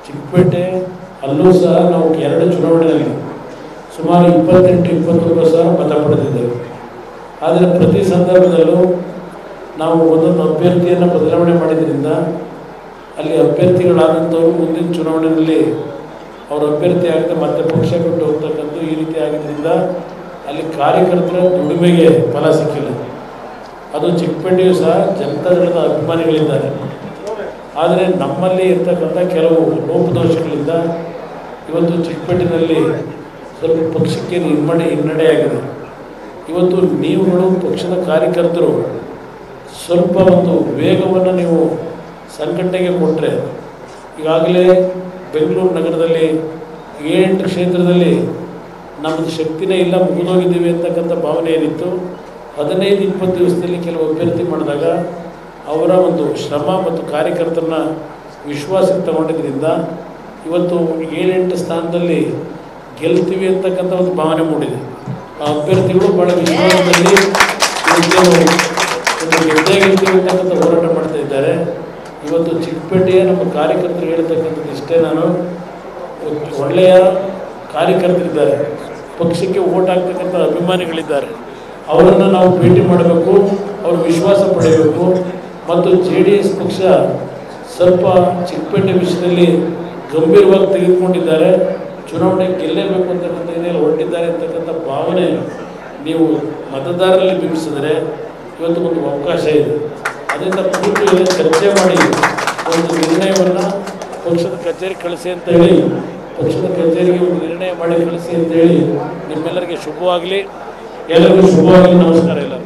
ಚಿಕ್ಕಪೇಟೆ ಅಲ್ಲೂ ಸಹ ನಾವು ಎರಡು ಚುನಾವಣೆಯಲ್ಲಿ ಸುಮಾರು ಇಪ್ಪತ್ತೆಂಟು ಇಪ್ಪತ್ತೊಂಬತ್ತು ಸಾವಿರ ಮತ ಪಡೆದಿದ್ದೇವೆ ಆದರೆ ಪ್ರತಿ ಸಂದರ್ಭದಲ್ಲೂ ನಾವು ಒಂದೊಂದು ಅಭ್ಯರ್ಥಿಯನ್ನು ಬದಲಾವಣೆ ಮಾಡಿದ್ರಿಂದ ಅಲ್ಲಿ ಅಭ್ಯರ್ಥಿಗಳಾದಂಥವರು ಮುಂದಿನ ಚುನಾವಣೆಯಲ್ಲಿ ಅವರು ಅಭ್ಯರ್ಥಿ ಆಗದೆ ಮತ್ತೆ ಪಕ್ಷ ಬಿಟ್ಟು ಹೋಗ್ತಕ್ಕಂಥ ಈ ರೀತಿ ಆಗಿದ್ದರಿಂದ ಅಲ್ಲಿ ಕಾರ್ಯಕರ್ತರ ದುಡಿಮೆಗೆ ಫಲ ಸಿಕ್ಕಿಲ್ಲ ಅದು ಚಿಕ್ಕಪೇಟೆಯು ಸಹ ಜನತಾದಳದ ಅಭಿಮಾನಿಗಳಿದ್ದಾರೆ ಆದರೆ ನಮ್ಮಲ್ಲಿ ಇರ್ತಕ್ಕಂಥ ಕೆಲವು ಲೋಪದೋಷಗಳಿಂದ ಇವತ್ತು ಚಿಕ್ಕಪೇಟೆನಲ್ಲಿ ಸ್ವಲ್ಪ ಪಕ್ಷಕ್ಕೆ ಹಿಮ್ಮಡಿ ಹಿನ್ನಡೆಯಾಗಿದೆ ಇವತ್ತು ನೀವುಗಳು ಪಕ್ಷದ ಕಾರ್ಯಕರ್ತರು ಸ್ವಲ್ಪ ಒಂದು ವೇಗವನ್ನು ನೀವು ಸಂಘಟನೆಗೆ ಕೊಟ್ಟರೆ ಈಗಾಗಲೇ ಬೆಂಗಳೂರು ನಗರದಲ್ಲಿ ಏಳೆಂಟು ಕ್ಷೇತ್ರದಲ್ಲಿ ನಮ್ಮದು ಶಕ್ತಿನೇ ಇಲ್ಲ ಮುಗಿದೋಗಿದ್ದೀವಿ ಅಂತಕ್ಕಂಥ ಭಾವನೆ ಏನಿತ್ತು ಹದಿನೈದು ಇಪ್ಪತ್ತು ದಿವಸದಲ್ಲಿ ಕೆಲವು ಅಭ್ಯರ್ಥಿ ಮಾಡಿದಾಗ ಅವರ ಒಂದು ಶ್ರಮ ಮತ್ತು ಕಾರ್ಯಕರ್ತರನ್ನ ವಿಶ್ವಾಸಕ್ಕೆ ತಗೊಂಡಿದ್ದರಿಂದ ಇವತ್ತು ಏಳೆಂಟು ಸ್ಥಾನದಲ್ಲಿ ಗೆಲ್ತೀವಿ ಅಂತಕ್ಕಂಥ ಒಂದು ಭಾವನೆ ಮೂಡಿದೆ ಆ ಅಭ್ಯರ್ಥಿಗಳು ಭಾಳ ವಿಶ್ವಾಸದಲ್ಲಿ ಇವತ್ತು ಒಂದು ಗೆದ್ದೇ ಗೆಲ್ತೀವಿ ಅಂತಕ್ಕಂಥ ಹೋರಾಟ ಮಾಡ್ತಾ ಇದ್ದಾರೆ ಇವತ್ತು ಚಿಕ್ಕಪೇಟೆಯ ನಮ್ಮ ಕಾರ್ಯಕರ್ತರು ಹೇಳ್ತಕ್ಕಂಥದ್ದು ಇಷ್ಟೇ ನಾನು ಒಳ್ಳೆಯ ಕಾರ್ಯಕರ್ತರಿದ್ದಾರೆ ಪಕ್ಷಕ್ಕೆ ಓಟ್ ಹಾಕ್ತಕ್ಕಂಥ ಅಭಿಮಾನಿಗಳಿದ್ದಾರೆ ಅವರನ್ನು ನಾವು ಭೇಟಿ ಮಾಡಬೇಕು ಅವ್ರ ವಿಶ್ವಾಸ ಪಡೆಯಬೇಕು ಮತ್ತು ಜೆ ಡಿ ಎಸ್ ಪಕ್ಷ ಸ್ವಲ್ಪ ಚಿಕ್ಕಪೇಟೆ ವಿಷಯದಲ್ಲಿ ಗಂಭೀರವಾಗಿ ತೆಗೆದುಕೊಂಡಿದ್ದಾರೆ ಚುನಾವಣೆ ಗೆಲ್ಲೇಬೇಕು ಅಂತಕ್ಕಂಥ ಇದೆಯಲ್ಲಿ ಹೊರಟಿದ್ದಾರೆ ಅಂತಕ್ಕಂಥ ಭಾವನೆ ನೀವು ಮತದಾರರಲ್ಲಿ ಬಿಂಬಿಸಿದರೆ ಇವತ್ತು ಒಂದು ಅವಕಾಶ ಇದೆ ಅದರಿಂದ ಕೂತು ಚರ್ಚೆ ಮಾಡಿ ಒಂದು ನಿರ್ಣಯವನ್ನು ಪಕ್ಷದ ಕಚೇರಿ ಕಳಿಸಿ ಅಂತ ಹೇಳಿ ಪಕ್ಷದ ಕಚೇರಿಗೆ ಒಂದು ನಿರ್ಣಯ ಮಾಡಿ ಕಳಿಸಿ ಅಂತ ಹೇಳಿ ನಿಮ್ಮೆಲ್ಲರಿಗೆ ಶುಭವಾಗಲಿ ಎಲ್ಲರಿಗೂ ಶುಭವಾಗಲಿ ನಮಸ್ಕಾರ ಎಲ್ಲರಿಗೂ